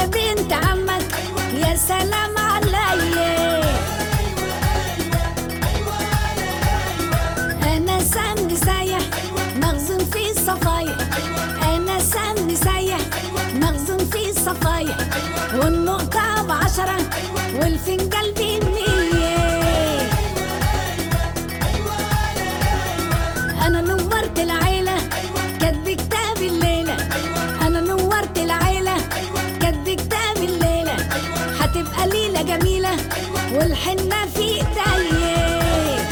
بنت عمك يا سلام عليا انا سمي سايح مخزون في الصفايح انا سمي سايح مخزون في الصفايح والنقطة بعشرة والفنجان بمية انا نورت العيلة كاتب كتاب الليلة انا نورت العيلة كاتب كتاب الليلة هتبقى ليلة جميلة والحنة في ايديا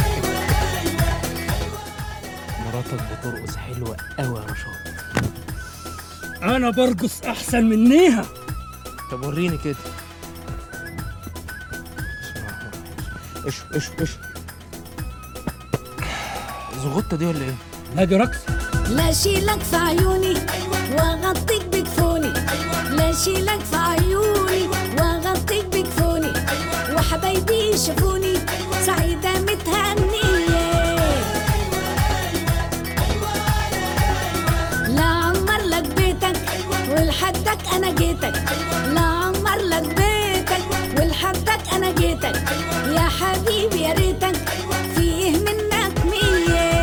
مراتك بترقص حلوة قوي يا رشاد انا برقص احسن منيها طب وريني كده ايش ايش ايش زغطة دي ولا ايه؟ لا دي رقص لا شيلك في عيوني واغطيك بكفوني لا شيلك في عيوني واغطيك بكفوني وحبايبي يشوفوني سعيدة متهنية لا عمر لك بيتك ولحدك انا جيتك لا عمر لك بيتك ولحدك انا جيتك يا حبيبي يا ريتك فيه منك مية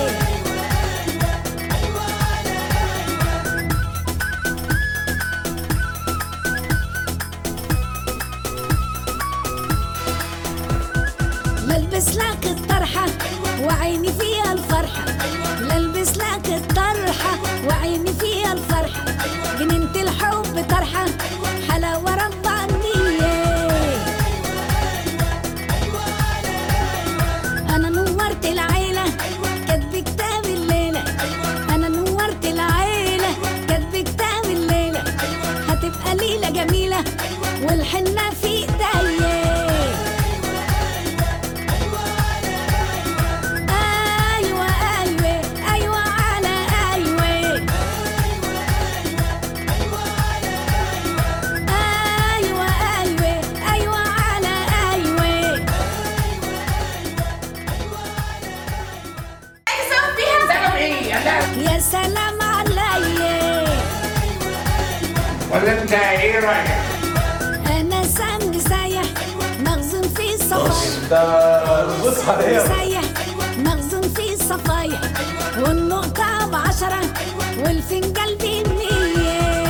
للبس لك الطرحة وعيني فيها الفرحة للبس لك الطرحة وعيني فيها الفرحة جنينة الحب طرحة حلاوة ربانية أنا نورت العيلة كاتب كتاب الليلة أنا نورت العيلة كاتب كتاب الليلة هتبقى ليلة جميلة والحنة في ايديا ايوه ايوه ايوه على ايوه ايوه ايوه ايوه على ايوه يا سلام عليا ولا انت ايه رايك؟ انا سمي سايح مخزون في الصفايح سايح مخزون في الصفايح والنقطة بعشرة والفنجان بمية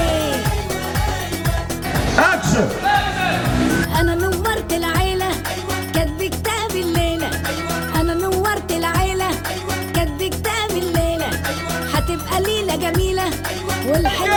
اكشن أنا نورت العيلة كاتب كتاب الليلة أنا نورت العيلة كاتب كتاب الليلة هتبقى ليلة جميلة والحلوة